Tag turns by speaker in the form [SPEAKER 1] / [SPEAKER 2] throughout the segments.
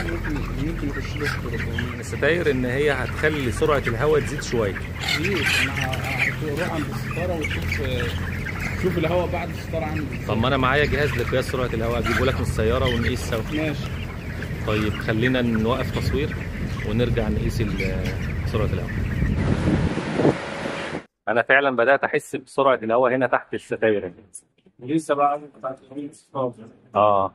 [SPEAKER 1] ممكن يمكن يخش له في
[SPEAKER 2] من الستاير ان هي هتخلي سرعه الهواء تزيد شويه
[SPEAKER 1] كتير انا ه- هروح عند الستاره وشوف شوف الهواء بعد الستاره عندي
[SPEAKER 2] طب ما انا معايا جهاز لقياس سرعه الهواء اجيبه لك من السياره ونقيس سوا
[SPEAKER 1] ماشي
[SPEAKER 2] طيب خلينا نوقف تصوير ونرجع نقيس ال- سرعه الهواء انا فعلا بدات احس بسرعه الهواء هنا تحت الستاير
[SPEAKER 1] لسه بقى بتاعت
[SPEAKER 2] اه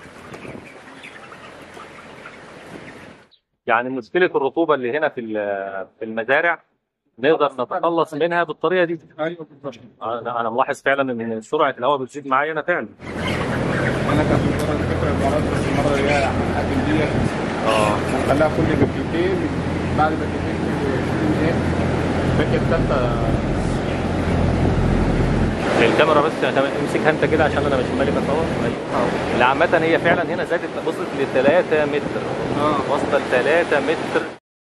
[SPEAKER 2] يعني مشكله الرطوبه اللي هنا في ال- في المزارع نقدر نتخلص منها بالطريقه دي
[SPEAKER 1] ايوه بالظبط
[SPEAKER 2] انا أنا ملاحظ فعلا ان سرعه الهواء بتزيد معايا انا فعلا
[SPEAKER 1] انا كانت مجرد فكره عبارات بس المره اللي هي هقدم ديت
[SPEAKER 2] اه
[SPEAKER 1] خليها كل دقيقتين بعد دقيقتين تكون ايه الفكره الثالثه
[SPEAKER 2] الكاميرا بس امسكها انت كده عشان انا مش مالي بصور أيوة. اللي عامة هي فعلا هنا زادت وصلت ل 3 متر
[SPEAKER 1] اه
[SPEAKER 2] واصله ل 3 متر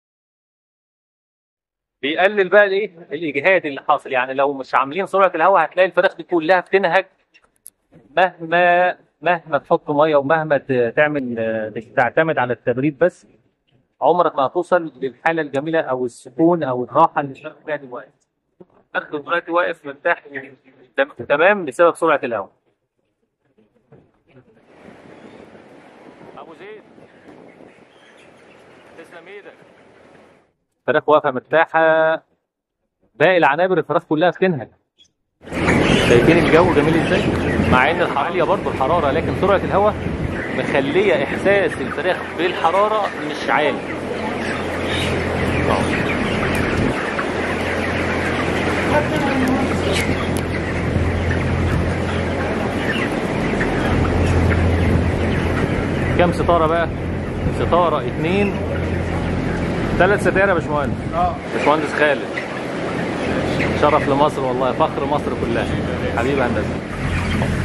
[SPEAKER 2] بيقلل بقى الايه الاجهاد اللي حاصل يعني لو مش عاملين سرعه الهواء هتلاقي الفراخ دي كلها بتنهج مهما مهما تحط ميه ومهما ت- تعمل آه، تعتمد على التبريد بس عمرك ما هتوصل للحاله الجميله او السكون او الراحه اللي الفراخ فيها دلوقتي الفرخ دلوقتي واقف مرتاح تم- تمام بسبب سرعه الهواء ابو زيد تسلم ايدك الفراخ واقفه مرتاحه باقي العنابر الفراخ كلها بتنهج شايفين الجو جميل ازاي مع ان الحراره عاليه برضه الحراره لكن سرعه الهواء مخليه احساس الفراخ بالحراره مش عالي أهو. كام ستاره بقى ستاره اتنين ثلاث ستاره يا باشمهندس
[SPEAKER 1] اه
[SPEAKER 2] باشمهندس خالد شرف لمصر والله فخر مصر كلها حبيبي هندسه